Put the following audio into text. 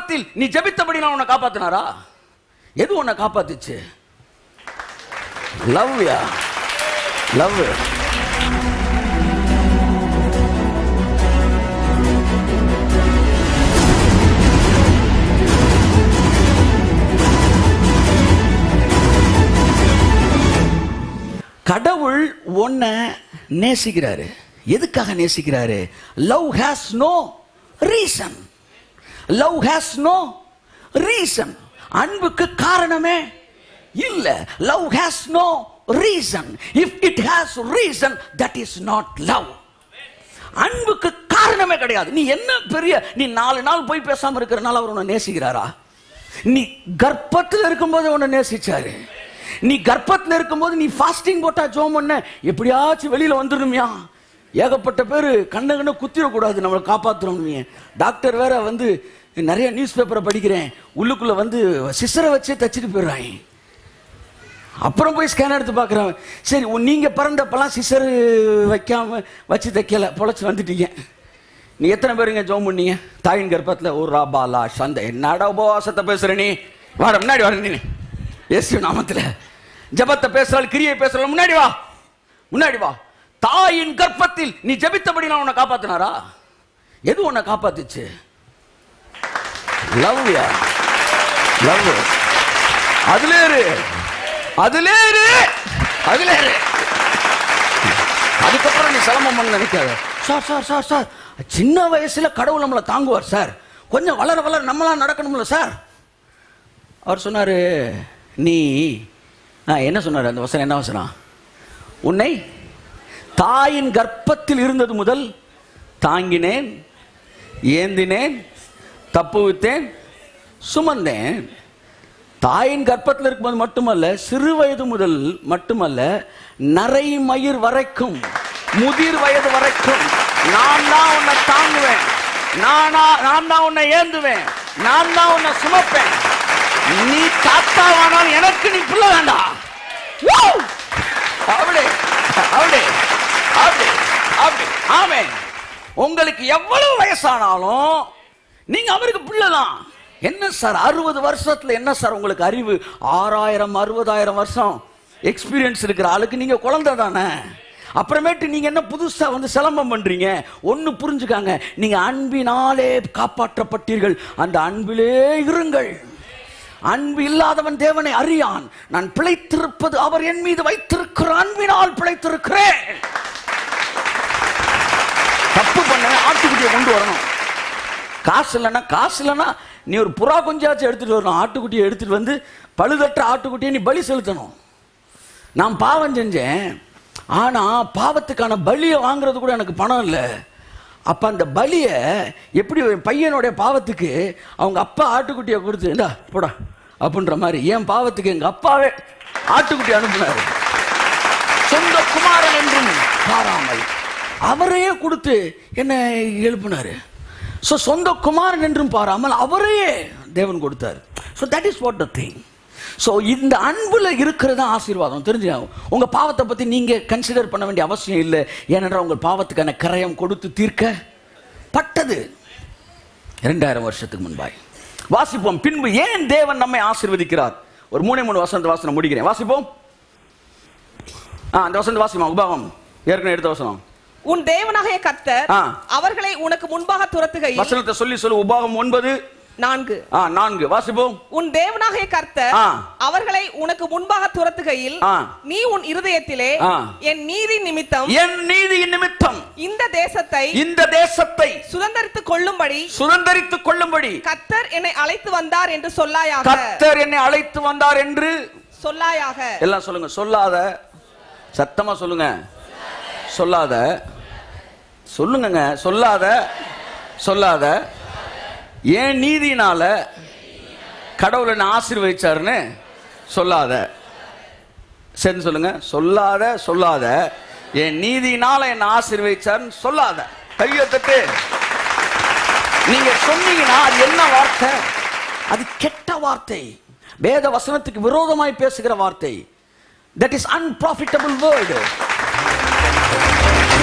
கர்ப்பத்தில் நீ ஜெபித்தபடி நான் உன்னை காப்பாத்தினாரா எது உன்னை காப்பாத்துச்சு லவ்யா லவ் கடவுள் உன்னை நேசிக்கிறாரு எதுக்காக நேசிக்கிறாரு love has no reason love has no reason அன்புக்கு காரணமே இல்ல love has no reason if it has reason that is not love அன்புக்கு காரணமே கிடையாது நீ என்ன பெரிய நீ நாலு நாள் போய் பேசாம இருக்கிறனால அவர் உன்னை நேசிக்கிறாரா நீ கர்ப்பத்தில் இருக்கும்போது உன்னை நேசிச்சாரு நீ கர்ப்பத்தில் இருக்கும்போது நீ ஃபாஸ்டிங் போட்டா ஜோம் பண்ண எப்படியாச்சும் வெளியில வந்துடணுமியா ஏகப்பட்ட பேர் கண்ண கண்ண குத்திடக்கூடாது நம்மளை காப்பாற்றணும் டாக்டர் வேற வந்து நிறைய நியூஸ் பேப்பரை படிக்கிறேன் உள்ளுக்குள்ள வந்து சிசரை வச்சே தச்சுட்டு போயிடுறாங்க அப்புறம் போய் ஸ்கேன் எடுத்து பார்க்குறேன் சரி உன் நீங்க பிறந்தப்பெல்லாம் சிசர் வைக்காம வச்சு தைக்கல பொழைச்சி வந்துட்டீங்க நீ எத்தனை பேருங்க ஜோம் பண்ணீங்க தாயின் கர்ப்பத்தில் ஒரு ராபாலா சந்தை என்னடா உபவாசத்தை பேசுற நீ வர முன்னாடி வர நீ இயேசு நாமத்தில் ஜெபத்தை பேசுறாள் கிரியை பேசுறாள் முன்னாடி வா முன்னாடி வா தாயின் கர்ப்பத்தில் நீ ஜெபித்தபடி நான் உன்னை காப்பாத்தினாரா எது உன்னை காப்பாத்துச்சு லவ்யா லவ் அதுல இரு அதுல இரு அதுல இரு அதுக்கப்புறம் நீ சிரமம் பண்ண நினைக்காத சார் சார் சார் சார் சின்ன வயசுல கடவுள் நம்மளை தாங்குவார் சார் கொஞ்சம் வளர வளர நம்மளா நடக்கணும்ல சார் அவர் சொன்னாரு நீ ஆ, என்ன சொன்னார் அந்த வசனம் என்ன வசனம் உன்னை தாயின் கர்ப்பத்தில் இருந்தது முதல் தாங்கினேன் ஏந்தினேன் தப்புவித்தேன் சுமந்தேன் தாயின் கர்ப்பத்தில் இருக்கும்போது மட்டுமல்ல சிறு வயது முதல் மட்டுமல்ல நரை மயிர் வரைக்கும் முதிர் வயது வரைக்கும் நான் தான் உன்னை தாங்குவேன் நானா நான் தான் உன்னை ஏந்துவேன் நான் தான் உன்னை சுமப்பேன் நீ தாத்தாவானால் எனக்கு நீ பிள்ளை வேண்டாம் Woo! அப்படி அப்படி அப்படி அப்படி ஆமே உங்களுக்கு எவ்வளவு வயசானாலும் நீங்க அவருக்கு பிள்ளைதான் என்ன சார் அறுபது வருஷத்துல என்ன சார் உங்களுக்கு அறிவு ஆறாயிரம் அறுபதாயிரம் வருஷம் எக்ஸ்பீரியன்ஸ் இருக்கிற ஆளுக்கு நீங்க குழந்தை தானே அப்புறமேட்டு நீங்க என்ன புதுசா வந்து சிலம்பம் பண்றீங்க ஒன்னு புரிஞ்சுக்காங்க நீங்க அன்பினாலே காப்பாற்றப்பட்டீர்கள் அந்த அன்பிலே இருங்கள் அன்பு இல்லாதவன் தேவனை அறியான் நான் பிழைத்திருப்பது அவர் என் மீது வைத்திருக்கிற அன்பினால் பிழைத்திருக்கிறேன் தப்பு பண்ண ஆட்டுக்குட்டியை கொண்டு வரணும் காசு இல்லைன்னா காசு இல்லைன்னா நீ ஒரு புறா கொஞ்சாச்சும் எடுத்துட்டு வரணும் ஆட்டுக்குட்டியை எடுத்துட்டு வந்து பழுதற்ற ஆட்டுக்குட்டியை நீ பலி செலுத்தணும் நான் பாவம் செஞ்சேன் ஆனா பாவத்துக்கான பலியை வாங்குறது கூட எனக்கு பணம் இல்லை அப்ப அந்த பலியை எப்படி என் பையனுடைய பாவத்துக்கு அவங்க அப்பா ஆட்டுக்குட்டியை கொடுத்து இந்தா போடா அப்படின்ற மாதிரி என் பாவத்துக்கு எங்க அப்பாவே ஆட்டுக்குட்டி அனுப்புனாரு சொந்த குமாரன் என்றும் பாராமல் அவரையே கொடுத்து என்ன எழுப்பினாரு ஸோ சொந்த குமாரன் என்றும் பாராமல் அவரையே தேவன் கொடுத்தாரு so that is what the thing so இந்த அன்புல இருக்கிறது தான் ஆசீர்வாதம் தெரிஞ்சு உங்க பாவத்தை பத்தி நீங்க கன்சிடர் பண்ண வேண்டிய அவசியம் இல்லை ஏனென்றால் உங்கள் பாவத்துக்கான கரையம் கொடுத்து தீர்க்க பட்டது இரண்டாயிரம் வருஷத்துக்கு முன்பாய் வாசிப்போம் பின்பு ஏன் தேவன் நம்மை ஆசீர்வதிக்கிறார் ஒரு மூணே மூணு வசந்த வாசனம் முடிக்கிறேன் வாசிப்போம் ஆ அந்த வசந்த வாசிமா உபாகம் ஏற்கனவே எடுத்த வசனம் உன் தேவனாகிய கர்த்தர் ஆ. அவர்களை உனக்கு முன்பாக துரத்துகையில் வசனத்தை சொல்லி சொல்லு உபாகம் ஒன்பது நான்கு ஆ நான்கு வாசிப்போம் உன் தேவனாகிய கர்த்தர் ஆ. அவர்களை உனக்கு முன்பாக துரத்துகையில் ஆ. நீ உன் இருதயத்திலே ஆ. என் நீதி நிமித்தம் என் நீதியின் நிமித்தம் இந்த தேசத்தை இந்த தேசத்தை சுதந்தரித்துக் கொள்ளும்படி சுதந்தரித்துக் கொள்ளும்படி கர்த்தர் என்னை அழைத்து வந்தார் என்று சொல்லாயாக கர்த்தர் என்னை அழைத்து வந்தார் என்று சொல்லாயாக எல்லாம் சொல்லுங்க சொல்லாத சத்தமா சொல்லுங்க சொல்லாத சொல்லுங்கங்க சொல்லாத சொல்லாத ஏன் நீதினால கடவுளை என்ன ஆசீர்வதிச்சாருன்னு சொல்லாத சரி சொல்லுங்க சொல்லாத சொல்லாத என் நீதினால என்ன ஆசீர்வதிச்சாருன்னு சொல்லாத கையை தட்டு நீங்க சொன்னீங்கன்னா அது என்ன வார்த்தை அது கெட்ட வார்த்தை வேத வசனத்துக்கு விரோதமாய் பேசுகிற வார்த்தை தட் இஸ் அன்பிராஃபிட்டபிள் வேர்டு